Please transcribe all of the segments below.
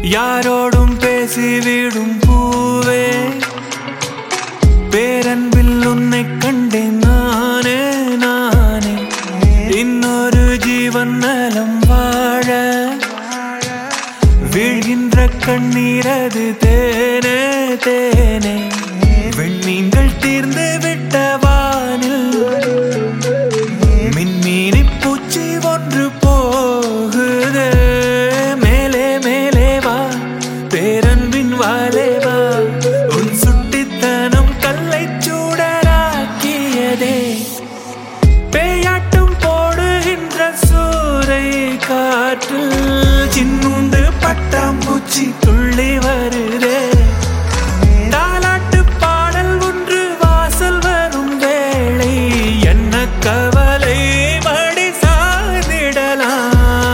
யாரோடும் பேசிவிடும் பூவே பேரன்பில் உன்னை கண்டேன் நானே நானே இன்னொரு ஜீவன் நலம் வாழ வீழ்கின்ற கண்ணீரது தேனே தேனே விண்மீன்கள் தீர்ந்து விட்ட வானில் மின்மீனி பூச்சி ஒன்று போகுது மேலே மேலே வா பேரன்பின் வாலே வா உன் சுட்டித்தனம் கல்லை சூடராக்கியதே பேயாட்டம் போடுகின்ற சூறை காற்றில் சின்னுண்டு பட்டாம்பூச்சி துள்ளி வருதே தாலாட்டு பாடல் ஒன்று வாசல் வரும் வேளை என்ன கவலை மடி சாதிடலாம்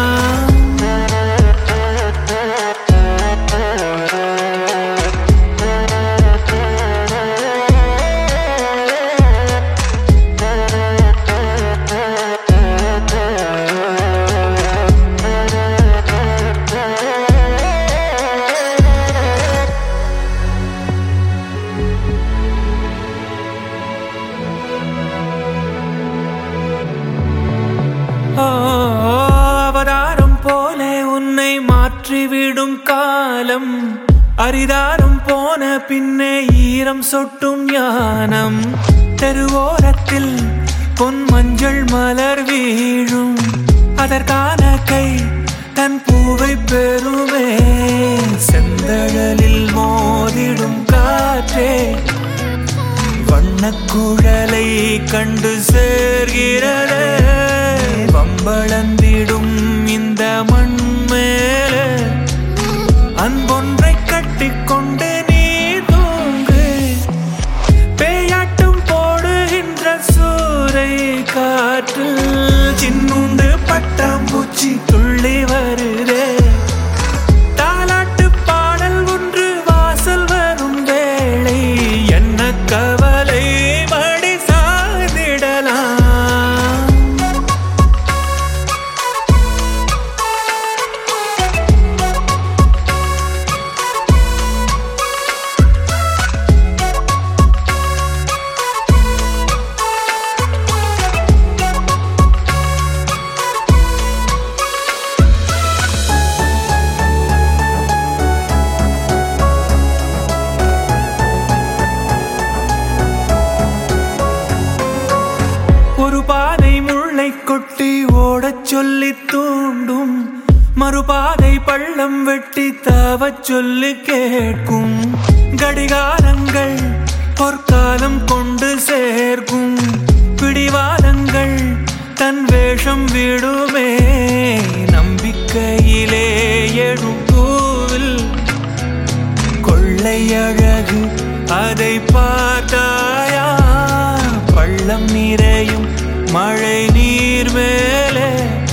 ஓ, அவதாரம் போல உன்னை மாற்றிவிடும் காலம் அரிதாரம் போன பின்னே ஈரம் சொட்டும் ஞானம் தெருவோரத்தில் பொன் மஞ்சள் மலர் வீழும் அதற்கான கை தன் பூவை பெறுமே செந்தழலில் மோதிடும் காற்றே வண்ணக்குழலை கண்டு சேர்கிறது வம்பளந்திடும் இந்த மண் மேலே அன்பொன்றை கட்டிக்கொண்டு நீ தூங்கு பேயாட்டம் போடுகின்ற சூறை காற்றில் சின்னுண்டு பட்டாம்பூச்சி துள்ளி வருதே தாலாட்டு பாடல் ஒன்று வாசல் வரும் வேளை என்ன கவலை மடி சாதிடலாம் ஒரு பாதை முள்ளை கொட்டி ஓடச் சொல்லி தூண்டும் மறுபாதை பள்ளம் வெட்டி தாவச் சொல்லி கேட்கும் கடிகாரங்கள் பொற்காலம் கொண்டு சேர்க்கும் பிடிவாதங்கள் தன் வேஷம் விடுமே நம்பிக்கையிலே எழும் பூவில் கொள்ளை அழகு அதை பார்த்தாயா பள்ளம் நிறையும் மழை நீர் மேலே